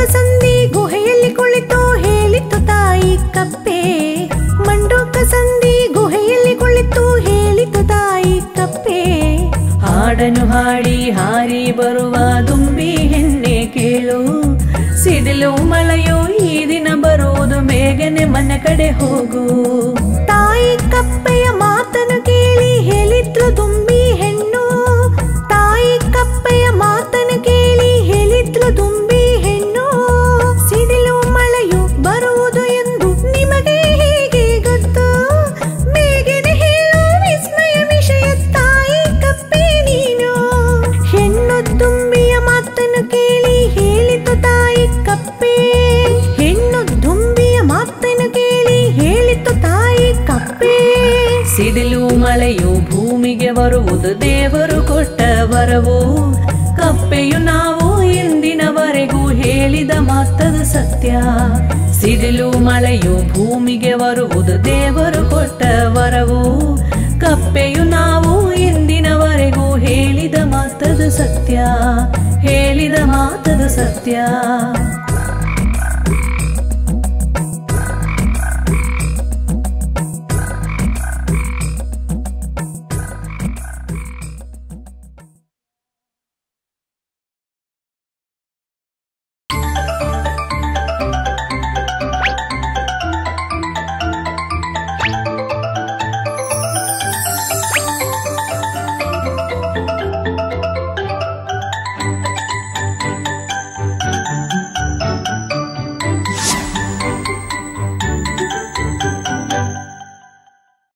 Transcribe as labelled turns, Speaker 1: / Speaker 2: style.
Speaker 1: ಸಂದಿ ಗುಹೆಯಲ್ಲಿ ಕುಳಿತು ಹೇಳಿತು ತಾಯಿ ಕಪ್ಪೆ ಮಂಡೋಕ ಸಂದಿ ಗುಹೆಯಲ್ಲಿ ಕುಳಿತು ಹೇಳಿತು ತಾಯಿ ಕಪ್ಪೆ
Speaker 2: ಹಾಡನು ಹಾಡಿ ಹಾರಿ ಬರುವ ದುಂಬಿ ಹೆಣ್ಣೆ ಕೇಳು ಸಿಡಿಲು ಮಳೆಯು ಈ ದಿನ ಬರುವುದು ಬೇಗನೆ ಮನೆ ಕಡೆ ಹೋಗು
Speaker 1: ತಾಯಿ ಕಪ್ಪೆಯ ಮಾತನ್ನು ಕೇಳಿ ಹೇಳಿದ್ರು ದುಂಬಿ ಹೆಣ್ಣು ತಾಯಿ ಕಪ್ಪೆಯ ಮಾತನ್ನು ಕೇಳಿ ಹೇಳಿದ್ರು ದುಂಬಿ ಹೆಣ್ಣು ಸಿಡಿಲು ಮಳೆಯು ಬರುವುದು ಎಂದು ನಿಮಗೆ ಹೇಗೆ ಗೊತ್ತು ಬೇಗನೆ ಹೇಳು ವಿಸ್ಮಯ ವಿಷಯ ತಾಯಿ ಕಪ್ಪೆ ನೀನು ಹೆಣ್ಣು ದುಂಬಿಯ ಮಾತನ್ನು ಕೇಳಿ ಹೇಳಿತು ತಾಯಿ ಕಪ್ಪೆ ಹೆಣ್ಣು ದುಂಬಿಯ ಮಾತನ್ನು ಕೇಳಿ ಹೇಳಿತು ತಾಯಿ ಕಪ್ಪೆ
Speaker 2: ಸಿಡಿಲು ಮಳೆಯು ಭೂಮಿಗೆ ಬರುವುದು ದೇವರು ಕೊಟ್ಟ ವರವು ಕಪ್ಪೆಯು ನಾವು ಎಂದಿನವರೆಗೂ ಹೇಳಿದ ಮಾತದ ಸತ್ಯ ಸಿಡಿಲು ಮಳೆಯು ಭೂಮಿಗೆ ಬರುವುದು ದೇವರು ಕೊಟ್ಟ ವರವು ಕಪ್ಪೆಯು ನಾವು ಎಂದಿನವರೆಗೂ ಹೇಳಿದ ಮಾತದ ಸತ್ಯ ಹೇಳಿದ ಮಾತದ ಸತ್ಯ